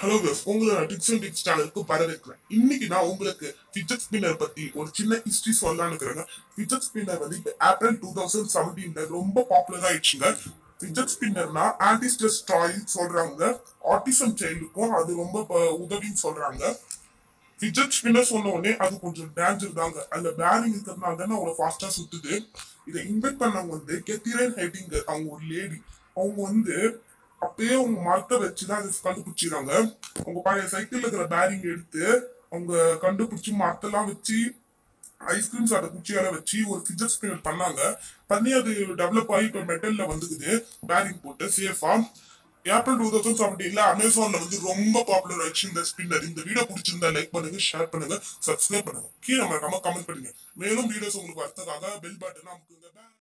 Hello views உங்களோட tix and tix சேனலுக்கு வரவேற்கிறேன் இன்னைக்கு நான் உங்களுக்கு ஃபிஜெட் ஸ்பின்னர் பத்தி ஒரு சின்ன ஹிஸ்டரி சொல்லலாம்னு இருக்கிறேங்க ஃபிஜெட் ஸ்பின்னர் வந்து இப்போ ஏப்ரல் டூ தௌசண்ட் செவன்டீன்ல ரொம்ப பாப்புலர் ஆயிடுச்சுங்க ஃபிஜெட் ஸ்பின்னர்னா ஆன்டி ஸ்ட்ரெஸ் டாய் சொல்றாங்க ஆட்டிசம் சைல்டுக்கும் அது ரொம்ப ப- உதவின்னு சொல்றாங்க ஃபிஜெட் ஸ்பின்னர் சொன்ன உடனே அது கொஞ்சம் டேஞ்சர் தாங்க அதுல பேரிங் இருக்கிறதுனால தானே அவ்வளோ ஃபாஸ்டா சுத்துது இதை இன்வெர்ட் பண்ணவங்க வந்து கெத்திரன் ஹெட்டிங்கர் அவங்க ஒரு லேடி அவங்க வந்து அப்பயே அவங்க மரத்தை வச்சு தான் அதை கண்டுபிடிச்சிடுறாங்க அவங்க பழைய சைக்கிள்ல இருக்கிற பேரிங் எடுத்து அவங்க கண்டுபிடிச்சி மரத்தெல்லாம் வச்சு ஐஸ்கிரீம் சாப்பிட்ட குச்சியால வச்சு ஒரு ஃபிஜெட் ஸ்பின்னர் பண்ணாங்க பண்ணி அது டெவலப் ஆகி இப்போ மெட்டல்ல வந்துக்குது பேரிங் போட்டு சேஃபா ஏப்ரல் டூ தௌசண்ட் செவன்டீன்ல அமேசான்ல வந்து ரொம்ப பாப்புலர் ஆயிடுச்சு இந்த ஸ்பின்னர் இந்த வீடியோ பிடிச்சிருந்தா லைக் பண்ணுங்க ஷேர் பண்ணுங்க சப்ஸ்கிரைப் பண்ணுங்க கீழே மறக்காம கமெண்ட் பண்ணுங்க மேலும் வீடியோஸ் உங்களுக்கு வரதுக்காக பெல் பட்டன் அமுக்குங்க Bye.